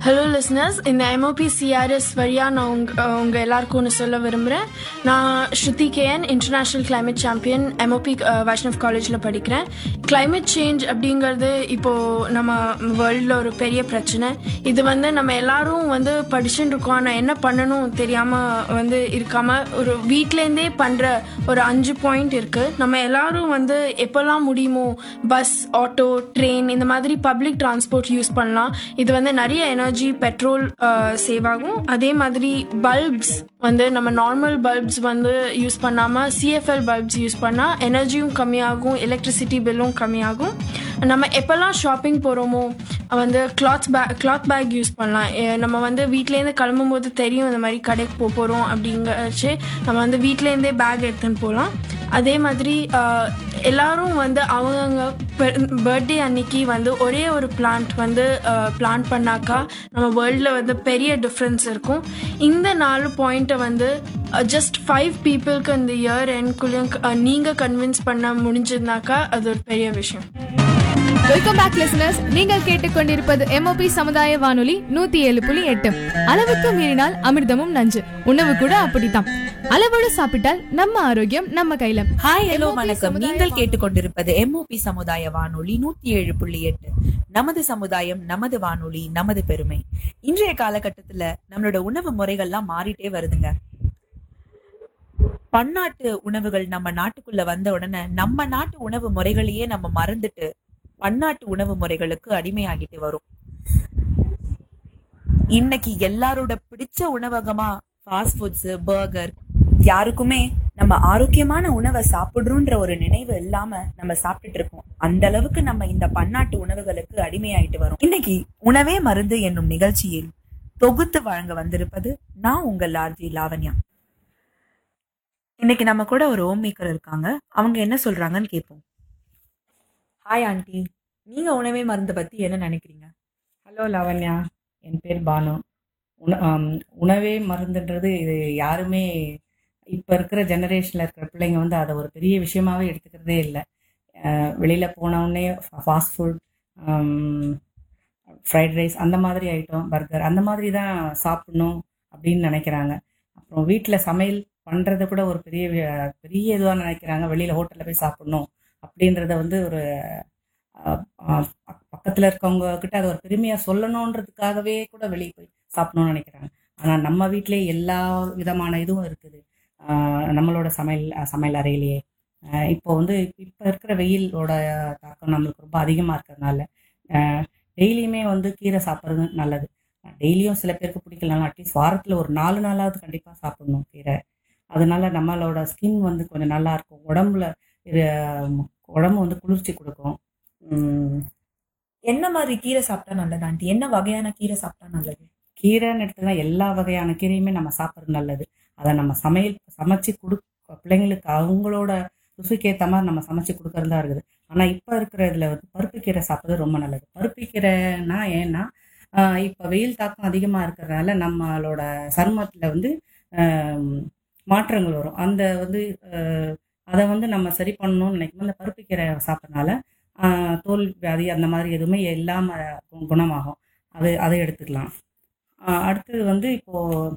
Hello listeners இந்த MOP CRS வழியாக நான் உங்க உங்க எல்லாருக்கும் ஒன்று சொல்ல விரும்புகிறேன் நான் Shruti KN international climate champion MOP Vaishnav காலேஜில் படிக்கிறேன் கிளைமேட் சேஞ்ச் அப்படிங்கிறது இப்போது நம்ம வேர்ல்டில் ஒரு பெரிய பிரச்சனை இது வந்து நம்ம எல்லாரும் வந்து படிச்சுட்டு இருக்கோம் ஆனால் என்ன பண்ணணும் தெரியாமல் வந்து இருக்காமல் ஒரு வீட்டிலேருந்தே பண்ணுற ஒரு அஞ்சு பாயிண்ட் இருக்குது நம்ம எல்லாரும் வந்து எப்போல்லாம் முடியுமோ பஸ் ஆட்டோ ட்ரெயின் இந்த மாதிரி பப்ளிக் டிரான்ஸ்போர்ட் யூஸ் பண்ணலாம் இது வந்து நிறைய எனர்ஜி பெட்ரோல் சேவ் ஆகும் அதே மாதிரி பல்ப்ஸ் வந்து நம்ம நார்மல் பல்ப்ஸ் வந்து யூஸ் பண்ணாமல் சிஎஃப்எல் பல்ப்ஸ் யூஸ் பண்ணால் எனர்ஜியும் கம்மியாகும் எலக்ட்ரிசிட்டி பில்லும் கம்மியாகும் நம்ம எப்போல்லாம் ஷாப்பிங் போகிறோமோ வந்து cloth bag cloth bag use பண்ணலாம் எ- நம்ம வந்து வீட்டிலேருந்து கிளம்பும் போது தெரியும் இந்த மாதிரி கடைக்கு போக போகிறோம் அப்படிங்கச்சு நம்ம வந்து வீட்டிலேருந்தே பேக் எடுத்துன்னு போகலாம் அதே மாதிரி ஆஹ், எல்லாரும் வந்து அவங்கவுங்க பர்த்டே அன்னைக்கு வந்து ஒரே ஒரு பிளான்ட் வந்து பிளான்ட் பண்ணாக்கா நம்ம வேர்ல்டில் வந்து பெரிய டிஃப்ரென்ஸ் இருக்கும் இந்த நாலு பாயிண்ட்டை வந்து ஜஸ்ட் ஃபைவ் பீப்புளுக்கு இந்த இயர் என்குள்ளேயும் நீங்கள் கன்வின்ஸ் பண்ண முடிஞ்சதுனாக்கா அது ஒரு பெரிய விஷயம் வெல்கம் பேக் லிசனர்ஸ் நீங்கள் கேட்டுக்கொண்டிருப்பது எம்ஓபி சமுதாய வானொலி நூத்தி ஏழு புள்ளி எட்டு அளவுக்கு மீறினால் அமிர்தமும் நஞ்சு உணவு கூட அப்படித்தான் அளவோடு சாப்பிட்டால் நம்ம ஆரோக்கியம் நம்ம கையில ஹாய் ஹலோ MOP வணக்கம் சமுதாய நீங்கள் வானொலி. கேட்டுக்கொண்டிருப்பது எம்ஓபி சமுதாய வானொலி நூத்தி ஏழு புள்ளி எட்டு நமது சமுதாயம் நமது வானொலி நமது பெருமை இன்றைய காலகட்டத்துல நம்மளோட உணவு முறைகள்லாம் மாறிட்டே வருதுங்க பன்னாட்டு உணவுகள் நம்ம நாட்டுக்குள்ள வந்த உடனே நம்ம நாட்டு உணவு முறைகளையே நம்ம மறந்துட்டு பன்னாட்டு உணவு முறைகளுக்கு அடிமையாகிட்டு வரும் இன்னைக்கு எல்லாரோட பிடிச்ச உணவகமா ஃபாஸ்ட் ஃபுட்ஸ் பர்கர் யாருக்குமே நம்ம ஆரோக்கியமான உணவை சாப்பிடுறோன்ற ஒரு நினைவு இல்லாம நம்ம சாப்பிட்டுட்டு இருக்கோம் அந்த அளவுக்கு நம்ம இந்த பன்னாட்டு உணவுகளுக்கு அடிமையாயிட்டு வரோம் இன்னைக்கு உணவே மருந்து என்னும் நிகழ்ச்சியில் தொகுத்து வழங்க வந்திருப்பது நான் உங்கள் ஆர்ஜி லாவண்யா இன்னைக்கு நம்ம கூட ஒரு ஹோம் மேக்கர் இருக்காங்க அவங்க என்ன சொல்றாங்கன்னு கேட்போம் ஹாய் ஆண்டி நீங்க உணவே மருந்து பத்தி என்ன நினைக்கிறீங்க ஹலோ லாவண்யா என் பேர் பானு உண ஆம், உணவே மருந்துன்றது இது யாருமே இப்போ இருக்கிற ஜெனரேஷனில் இருக்கிற பிள்ளைங்க வந்து அதை ஒரு பெரிய விஷயமாவே எடுத்துக்கிறதே இல்லை வெளியில் போனவுடனே ஃபாஸ்ட் ஃபுட் ஃப்ரைட் ரைஸ் அந்த மாதிரி ஐட்டம் பர்கர் அந்த மாதிரி தான் சாப்பிடணும் அப்படின்னு நினைக்கிறாங்க அப்புறம் வீட்டில் சமையல் பண்ணுறத கூட ஒரு பெரிய வி- பெரிய இதுவாக நினைக்கிறாங்க வெளியில் ஹோட்டலில் போய் சாப்பிடணும் அப்படின்றத வந்து ஒரு பக்கத்தில் இருக்கவங்க கிட்ட அதை ஒரு பெருமையாக சொல்லணுன்றதுக்காகவே கூட வெளியே போய் சாப்பிடணும்னு நினைக்கிறாங்க ஆனால் நம்ம வீட்டிலே எல்லா விதமான இதுவும் இருக்குது ஆஹ் நம்மளோட சமையல் சமையல் அறையிலேயே ஆஹ் இப்போ வந்து இப்போ இருக்கிற வெயிலோட தாக்கம் நம்மளுக்கு ரொம்ப அதிகமாக இருக்கிறதுனால டெய்லியுமே வந்து கீரை சாப்பிட்றது நல்லது டெய்லியும் சில பேருக்கு பிடிக்கலனாலும் அட்லீஸ்ட் வாரத்தில் ஒரு நாலு நாளாவது கண்டிப்பாக சாப்பிடணும் கீரை அதனால நம்மளோட ஸ்கின் வந்து கொஞ்சம் நல்லா இருக்கும் உடம்புல இது உடம்பு வந்து குளிர்ச்சி கொடுக்கும் உம் என்ன மாதிரி கீரை சாப்பிட்டா நல்லது ஆண்டி என்ன வகையான கீரை சாப்பிட்டா நல்லது கீரைன்னு எடுத்தோம்னா எல்லா வகையான கீரையுமே நம்ம சாப்பிட்றது நல்லது அதை நம்ம சமையல் சமைச்சு கொடு பிள்ளைங்களுக்கு அவங்களோட ருசிக்கு ஏற்ற மாதிரி நம்ம சமைச்சு கொடுக்கறதா இருக்குது ஆனால் இப்போ இருக்கிற இதில் வந்து பருப்பு கீரை சாப்பிட்றது ரொம்ப நல்லது பருப்பு கீரைனா ஏன்னா ஆஹ் இப்போ வெயில் தாக்கம் அதிகமாக இருக்கிறதுனால நம்மளோட சருமத்தில் வந்து ஆம், மாற்றங்கள் வரும் அந்த வந்து ஆஹ், அதை வந்து நம்ம சரி பண்ணணும்னு நினைக்கும் அந்த பருப்பு கீரை சாப்பிட்றதுனால ஆஹ், தோல் வியாதி அந்த மாதிரி எதுவுமே இல்லாமல் குணமாகும் அது அதை எடுத்துக்கலாம் ஆஹ் அடுத்தது வந்து இப்போது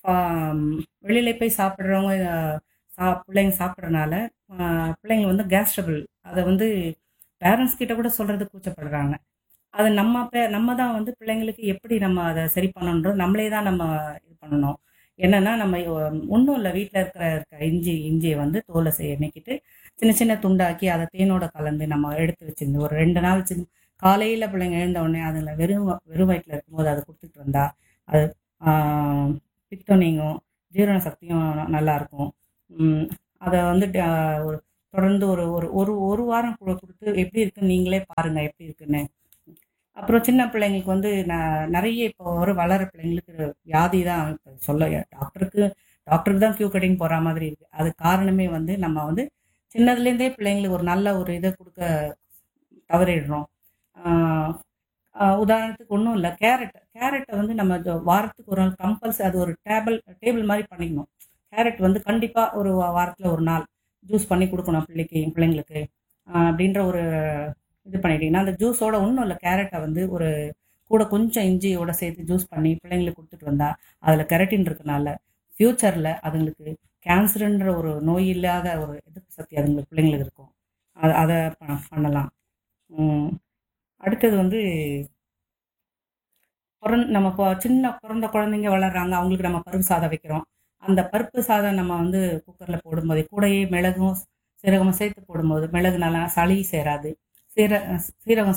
வெளியில போய் சாப்பிட்றவங்க சா பிள்ளைங்க சாப்பிட்றதுனால பிள்ளைங்க வந்து கேஸ் ட்ரபிள் அதை வந்து பேரண்ட்ஸ் கிட்ட கூட சொல்கிறது கூச்சப்படுறாங்க அதை நம்ம பே நம்ம தான் வந்து பிள்ளைங்களுக்கு எப்படி நம்ம அதை சரி பண்ணணுன்றது நம்மளே தான் நம்ம இது பண்ணணும் என்னன்னா நம்ம ஒன்றும் இல்லை வீட்டில் இருக்கிற இருக்க இஞ்சி இஞ்சியை வந்து தோலை செய்ய எண்ணிக்கிட்டு சின்ன சின்ன துண்டாக்கி அதை தேனோட கலந்து நம்ம எடுத்து வச்சிருந்து ஒரு ரெண்டு நாள் சின்ன காலையில் பிள்ளைங்க எழுந்த உடனே அதில் வெறும் வ- வெறும் வயிற்றில் இருக்கும்போது அதை கொடுத்துட்டு வந்தா அது ஆஹ், பித்தம் நீங்கும் ஜீரண சக்தியும் ந- நல்லா இருக்கும் உம், அதை வந்து ட- ஒரு தொடர்ந்து ஒரு ஒரு ஒரு ஒரு வாரம் கூட கொடுத்து எப்படி இருக்குன்னு நீங்களே பாருங்க எப்படி இருக்குன்னு அப்புறம் சின்ன பிள்ளைங்களுக்கு வந்து ந- நிறைய இப்போ ஒரு வளர பிள்ளைங்களுக்கு வியாதி தான் இப்போ சொல்ல டாக்டருக்கு டாக்டருக்கு தான் கியூ கட்டிங் போகிற மாதிரி இருக்கு அது காரணமே வந்து நம்ம வந்து சின்னதுலேருந்தே பிள்ளைங்களுக்கு ஒரு நல்ல ஒரு இதை கொடுக்க தவறிடுறோம் ஆஹ் ஆஹ் உதாரணத்துக்கு ஒன்றும் இல்லை கேரட் கேரட்டை வந்து நம்ம இது வாரத்துக்கு ஒரு நாள் கம்பல்சரி அது ஒரு டேபிள் டேபிள் மாதிரி பண்ணிக்கணும் கேரட் வந்து கண்டிப்பாக ஒரு வாரத்தில் ஒரு நாள் ஜூஸ் பண்ணி கொடுக்கணும் பிள்ளைக்கு பிள்ளைங்களுக்கு ஆஹ் அப்படின்ற ஒரு இது பண்ணிட்டீங்கன்னா அந்த ஜூஸோட ஒன்றும் இல்லை கேரட்டை வந்து ஒரு கூட கொஞ்சம் இஞ்சியோட சேர்த்து ஜூஸ் பண்ணி பிள்ளைங்களுக்கு கொடுத்துட்டு வந்தா அதில் கெரட்டின் இருக்கனால ஃப்யூச்சரில் அதுங்களுக்கு கேன்சருன்ற ஒரு நோய் இல்லாத ஒரு எதிர்ப்பு சக்தி அதுங்களுக்கு பிள்ளைங்களுக்கு இருக்கும் அது அதை ப- பண்ணலாம் உம், அடுத்தது வந்து பிறந் நம்ம இப்போ சின்ன பிறந்த குழந்தைங்க வளர்றாங்க அவங்களுக்கு நம்ம பருப்பு சாதம் வைக்கிறோம் அந்த பருப்பு சாதம் நம்ம வந்து குக்கரில் போடும்போது கூடயே மிளகும் சீரகமும் சேர்த்து போடும்போது மிளகு நல்லா சளி சேராது சீர சீரகம்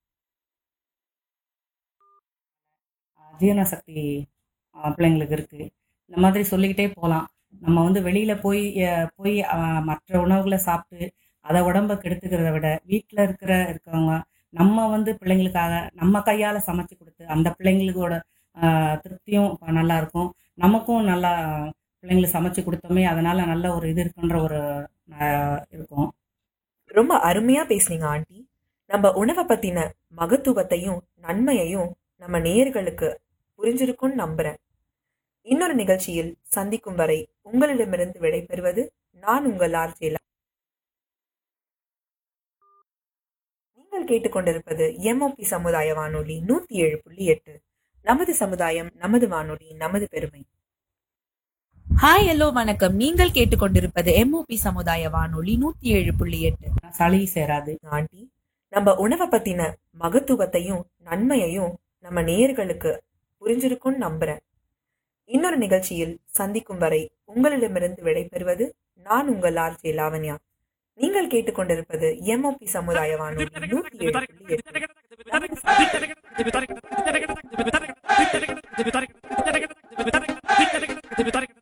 ஜீரண சக்தி ஆஹ், பிள்ளைங்களுக்கு இருக்கு இந்த மாதிரி சொல்லிக்கிட்டே போகலாம் நம்ம வந்து வெளியில போய் அஹ், போய் ஆஹ், மற்ற உணவுகளை சாப்பிட்டு அதை உடம்ப கெடுத்துக்கிறத விட வீட்டில் இருக்கிற இருக்கவங்க நம்ம வந்து பிள்ளைங்களுக்காக நம்ம கையால் சமைச்சு கொடுத்து அந்த பிள்ளைங்களோட ஆஹ், திருப்தியும் நல்லா இருக்கும் நமக்கும் நல்லா பிள்ளைங்களுக்கு சமைச்சு கொடுத்தோமே அதனால நல்ல ஒரு இது இருக்குன்ற ஒரு ஆஹ், இருக்கும் ரொம்ப அருமையா பேசுனீங்க ஆண்டி நம்ம உணவை பத்தின மகத்துவத்தையும் நன்மையையும் நம்ம நேயர்களுக்கு புரிஞ்சிருக்கும்னு நம்புறேன் இன்னொரு நிகழ்ச்சியில் சந்திக்கும் வரை உங்களிடமிருந்து விடைபெறுவது நான் உங்கள் ஆர்ஜேலா நீங்கள் கேட்டுக்கொண்டிருப்பது எம்ஓபி சமுதாய வானொலி நூத்தி ஏழு புள்ளி எட்டு நமது சமுதாயம் நமது வானொலி நமது பெருமை ஹாய் ஹலோ வணக்கம் நீங்கள் கேட்டுக்கொண்டிருப்பது எம்ஓபி சமுதாய வானொலி நூத்தி ஏழு புள்ளி எட்டு சளி சேராது ஆண்டி நம்ம உணவை பத்தின மகத்துவத்தையும் நன்மையையும் நம்ம நேயர்களுக்கு புரிஞ்சிருக்கும்னு நம்புறேன் இன்னொரு நிகழ்ச்சியில் சந்திக்கும் வரை உங்களிடமிருந்து விடைபெறுவது நான் உங்கள் ஆர்ஜே லாவண்யா நீங்கள் கேட்டுக்கொண்டிருப்பது எம்ஓபி சமுதாய வானொலி நூத்தி ஏழு புள்ளி எட்டு நமது